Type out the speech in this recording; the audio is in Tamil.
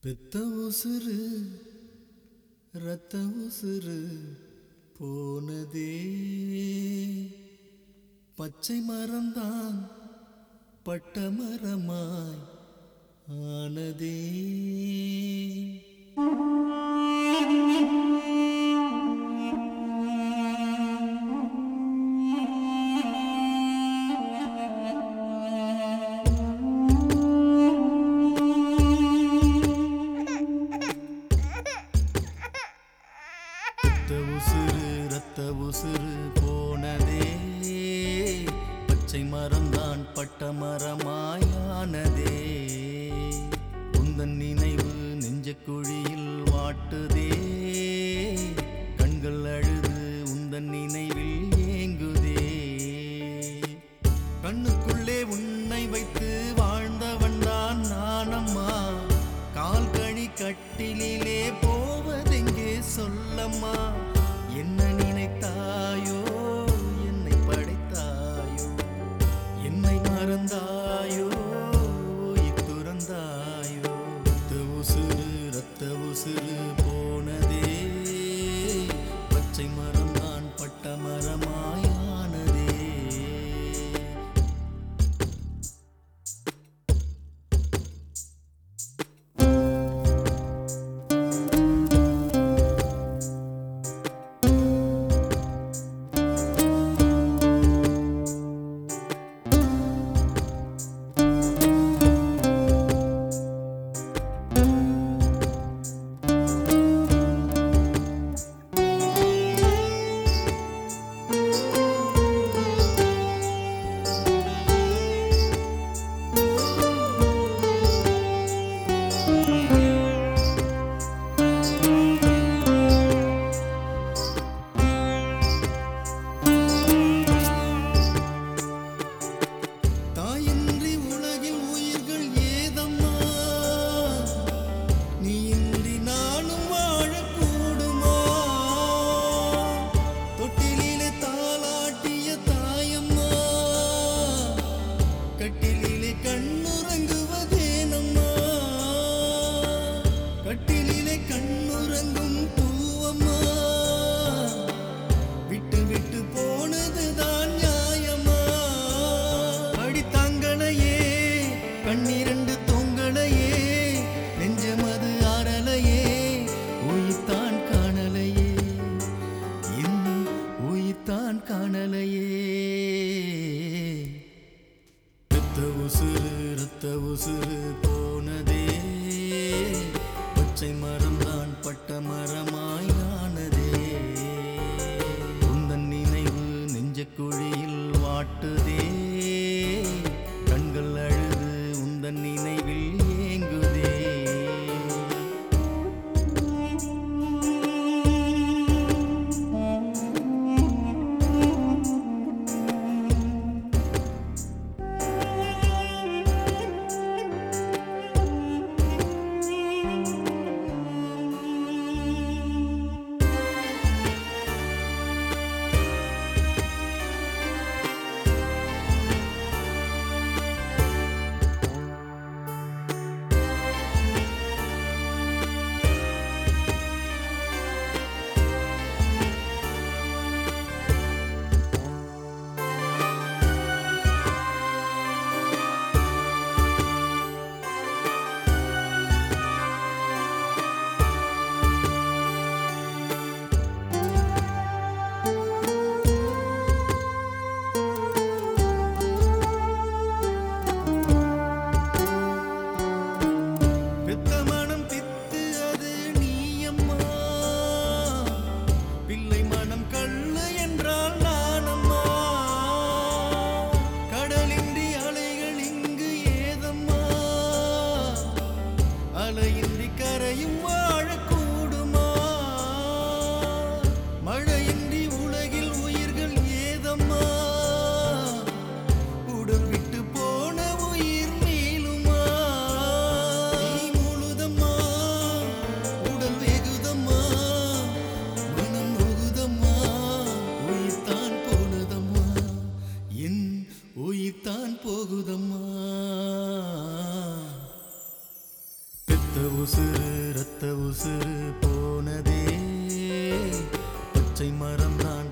பெத்த உசுறு ரத்த உசுறு போனதே பச்சை மரம்தான் பட்ட மரமாய் ஆனதே ரத்த உசுறு ரத்த உசுறு போனதே பச்சை மரம்தான் பட்ட மரமாயானதே உந்தன் நினைவு நெஞ்ச குழியில் வாட்டுதே கண்கள் அழுது உந்தன் நினைவில் ஏங்குதே கண்ணுக்குள்ளே உன்னை வைத்து வாழ்ந்தவன் தான் நானம்மா கால் கழி கட்டிலே போவதெங்கே சொல்லம்மா என்ன நினைத்தாயோ என்னை படைத்தாயோ என்னை மறந்தாயோ துறந்தாயோ ரத்த உசுறு ரத்த உசுறு போனதே பச்சை மரம் நான் பட்ட மரமாயானதே தாயின்றி உலகில் உயிர்கள் ஏதம்மா நீ இன்றி நானும் வாழக்கூடுமா தொட்டிலே தாளாட்டிய தாயம்மா கட்டிலே கண்ணுறங்குவதேனம்மா கட்டிலே கண்ணுறங்கும் பூவம்மா விட்டு விட்டு போனதுதான் நியாயமா அடி தங்களையே கண்ணிரண்டு தொங்கலையே நெஞ்சமது ஆறலையே உயிர்த்தான் காணலையே இன்னும் உயிர்த்தான் காணலையே ரத்த உசுறு ரத்த உசுறு போனதே பச்சை மரம் தான் பட்ட மரமாயானதே உந்தன் நினைவு நெஞ்ச குழியில் வாட்டுதே கண்கள் அழுது உந்தன் நினைவில் ஏங்குதே பெத்த மனம் பித்து அது நீயம்மா பிள்ளை மனம் கள்ளு என்றால் நானம்மா கடலின்றி அலைகள் இங்கு ஏதம்மா அலையின்றி கரையும் வாழக்கூடுமா மழையின்றி உலகில் உயிர்கள் ஏதம்மா உடல் விட்டு போன உயிர் மீளுமா நீ முழுதம்மா உடல் வெகுதம்மா மனம் முகுதம்மா உயிர்தான் போனதம்மா என் உயிர்தான் போகுதம்மா பெத்த உசுறு ரத்த உசுறு போனதே பச்சை மரம் தான்